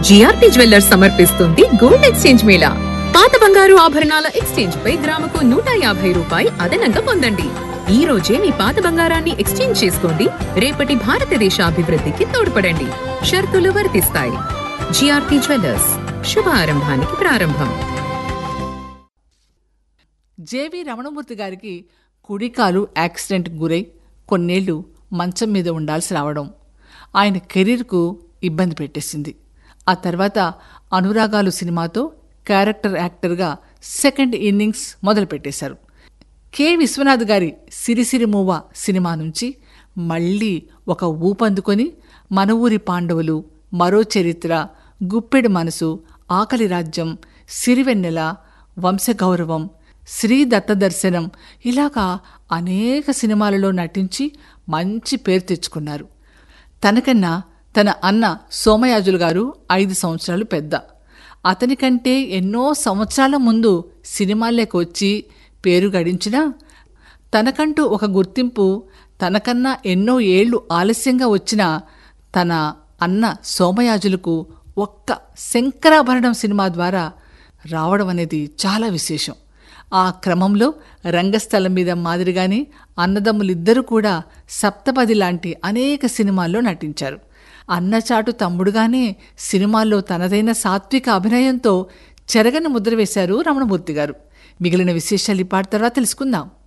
GRP jewellers సమర్పిస్తుంది gold exchange mela పాత బంగారు ఆభరణాల ఎక్స్చేంజ్ పై గ్రాముకు నూట యాభై రూపాయి అదనంగా పొందండి ఈ రోజే మీ పాత బంగారాన్ని ఎక్స్చేంజ్ చేసుకోండి రేపటి భారతదేశ అభివృద్ధికి తోడ్పడండి షరతులు వర్తిస్తాయి జిఆర్పి జ్యువెల్లర్స్ శుభ ఆరంభానికి ప్రారంభం జేవి రమణమూర్తి గారికి కుడికాలు యాక్సిడెంట్కి గురై కొన్నేళ్లు మంచం మీద ఉండాల్సి రావడం ఆయన కెరీర్కు ఇబ్బంది పెట్టేసింది ఆ తర్వాత అనురాగాలు సినిమాతో క్యారెక్టర్ యాక్టర్గా సెకండ్ ఇన్నింగ్స్ మొదలుపెట్టేశారు కె విశ్వనాథ్ గారి సిరిసిరి మూవ సినిమా నుంచి మళ్ళీ ఒక ఊపందుకొని మన ఊరి పాండవులు మరో చరిత్ర గుప్పెడు మనసు ఆకలి రాజ్యం సిరివెన్నెల వంశగౌరవం శ్రీ దత్తదర్శనం ఇలాగా అనేక సినిమాలలో నటించి మంచి పేరు తెచ్చుకున్నారు తనకన్నా తన అన్న సోమయాజులు గారు ఐదు సంవత్సరాలు పెద్ద అతనికంటే ఎన్నో సంవత్సరాల ముందు సినిమాల్లోకి వచ్చి పేరు గడించినా తనకంటూ ఒక గుర్తింపు తనకన్నా ఎన్నో ఏళ్లు ఆలస్యంగా వచ్చిన తన అన్న సోమయాజులకు ఒక్క శంకరాభరణం సినిమా ద్వారా రావడం అనేది చాలా విశేషం ఆ క్రమంలో రంగస్థలం మీద మాదిరిగానే అన్నదమ్ములిద్దరూ కూడా సప్తపది లాంటి అనేక సినిమాల్లో నటించారు అన్నచాటు తమ్ముడుగానే సినిమాల్లో తనదైన సాత్విక అభినయంతో చెరగని ముద్ర వేశారు రమణమూర్తి గారు మిగిలిన విశేషాలు ఈ పాట తర్వాత తెలుసుకుందాం